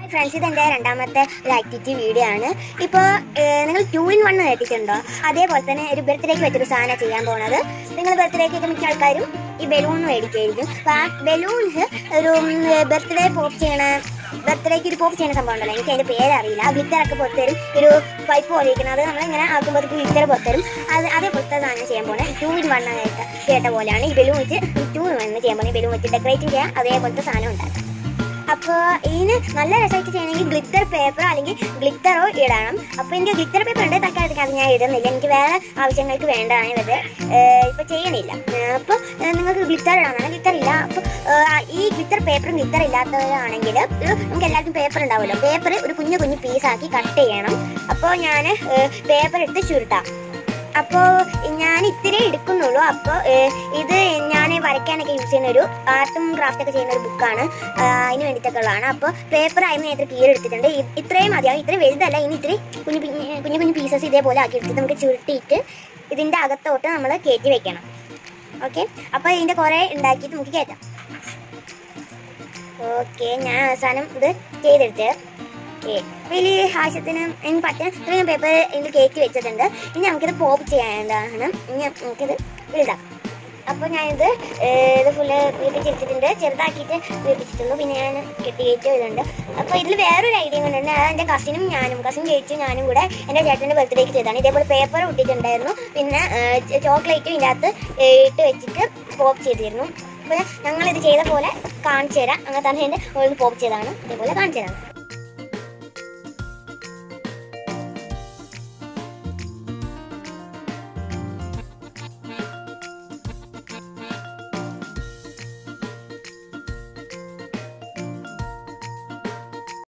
friends ഇത് എൻ്റെ രണ്ടാമത്തെ ഒരു ആക്ടിവിറ്റി വീഡിയോ ആണ് ഇപ്പോൾ നിങ്ങൾ ടു ഇൻ വൺ കേട്ടിട്ടുണ്ടോ അതേപോലെ തന്നെ ഒരു ബർത്ത്ഡേക്ക് പറ്റിയൊരു സാധനം ചെയ്യാൻ പോണത് നിങ്ങൾ ബർത്ത്ഡേക്ക് ഒക്കെ മിക്ക ആൾക്കാരും ഈ ബലൂൺ മേടിക്കായിരിക്കും അപ്പോൾ ആ ബലൂൺസ് ഒരു ബർത്ത്ഡേ പോപ്പ് ചെയ്യണ ബർത്ത്ഡേക്ക് ഒരു പോപ്പ് ചെയ്യുന്ന സംഭവം ഉണ്ടല്ലോ എനിക്ക് അതിൻ്റെ പേരറിയില്ല ഗ്ലിറ്റർ ഒക്കെ പുറത്തരും ഒരു പൈപ്പ് പോലെ ഇരിക്കുന്നത് അത് നമ്മളിങ്ങനെ ആക്കുമ്പോൾ ഗ്ലിറ്റർ പുറത്തരും അത് അതേപോലത്തെ സാധനം ചെയ്യാൻ പോണേ ടു ഇൻ വൺ കേട്ട കേട്ട പോലെയാണ് ഈ ബലൂൺ വെച്ച് ടു ഇൻ വൺ ചെയ്യാൻ പോകുന്നത് ബലൂൺ വെച്ച് ഡെക്കറേറ്റ് ചെയ്യാൻ അതേപോലത്തെ സാധനം ഉണ്ടാക്കും അപ്പോൾ ഇതിന് നല്ല രസമായിട്ട് ചെയ്യണമെങ്കിൽ ഗ്ലിറ്റർ പേപ്പറോ അല്ലെങ്കിൽ ഗ്ലിറ്ററോ ഇടണം അപ്പോൾ എനിക്ക് ഗ്ലിറ്റർ പേപ്പർ ഉണ്ട് തൽക്കാലത്തേക്ക് അത് ഞാൻ ഇടുന്നില്ല എനിക്ക് വേറെ ആവശ്യങ്ങൾക്ക് വേണ്ടതാണ് ഇത് ഇപ്പോൾ ചെയ്യണില്ല അപ്പോൾ നിങ്ങൾക്ക് ഗ്ലിറ്റർ ഇടാനാണ് ഗ്ലിറ്റർ ഇല്ല അപ്പോൾ ഈ ഗ്ലിറ്റർ പേപ്പറും ഗ്ലിറ്റർ ഇല്ലാത്തവരാണെങ്കിൽ നമുക്ക് എല്ലാവർക്കും പേപ്പർ ഉണ്ടാവുമല്ലോ പേപ്പർ ഒരു കുഞ്ഞു കുഞ്ഞു പീസാക്കി കട്ട് ചെയ്യണം അപ്പോൾ ഞാൻ പേപ്പർ എടുത്ത് ചുരുട്ടാം അപ്പോൾ ഞാൻ ഇത്തിരി എടുക്കുന്നുള്ളൂ അപ്പോൾ ഇത് ഞാൻ വരയ്ക്കാനൊക്കെ യൂസ് ചെയ്യുന്ന ഒരു ആർട്ടും ക്രാഫ്റ്റ് ഒക്കെ ചെയ്യുന്ന ഒരു ബുക്കാണ് അതിന് വേണ്ടിയിട്ടൊക്കെ ഉള്ളതാണ് അപ്പോൾ പേപ്പർ അതിന് എത്ര കീഴ് എടുത്തിട്ടുണ്ട് ഇ- ഇത്രയും മതിയാവും ഇത്രയും വലുതല്ല ഇനി ഇത്തിരി കുഞ്ഞു കുഞ്ഞു കുഞ്ഞു കുഞ്ഞു പീസസ് ഇതേപോലെ ആക്കി എടുത്തിട്ട് നമുക്ക് ചുരുട്ടിയിട്ട് ഇതിൻ്റെ അകത്തോട്ട് നമ്മൾ കയറ്റി വെക്കണം ഓക്കെ അപ്പോൾ ഇതിൻ്റെ കുറേ ഉണ്ടാക്കിയിട്ട് നമുക്ക് കയറ്റാം ഓക്കെ ഞാൻ അവസാനം ഇത് ചെയ്തെടുത്ത് ഓക്കെ അപ്പോൾ ഇതിൽ ആവശ്യത്തിന് എനിക്ക് പറ്റുന്ന ഇത്രയും പേപ്പർ ഇതിൽ കയറ്റി വെച്ചിട്ടുണ്ട് ഇനി നമുക്കിത് പോപ്പ് ചെയ്യാനാണ് ഇനി നമുക്കിത് എഴുതാം അപ്പോൾ ഞാനിത് ഏഹ്, ഇത് ഫുള്ള് വീട്ടിച്ചിരിച്ചിട്ടുണ്ട് ചെറുതാക്കിയിട്ട് വീട്ടിച്ചിട്ടുള്ളൂ പിന്നെ ഞാൻ കെട്ടി കയറ്റി ഇതുണ്ട് അപ്പോൾ ഇതിൽ വേറൊരു ഐഡിയ കൊണ്ടുണ്ട് അത് എൻ്റെ കസിനും ഞാനും കസിൻ ചേച്ചി ഞാനും കൂടെ എൻ്റെ ചേട്ടൻ്റെ ബർത്ത്ഡേക്ക് ചെയ്തതാണ് ഇതേപോലെ പേപ്പർ ഇട്ടിട്ടുണ്ടായിരുന്നു പിന്നെ ചോക്ലേറ്റും ഇതിനകത്ത് ഏഹ്, ഇട്ട് വെച്ചിട്ട് പോപ്പ് ചെയ്തിരുന്നു അപ്പോൾ ഞങ്ങളിത് ചെയ്ത പോലെ കാണിച്ചു തരാം അങ്ങനെ തന്നെ എൻ്റെ പോപ്പ് ചെയ്തതാണ് ഇതേപോലെ കാണിച്ചു തരാം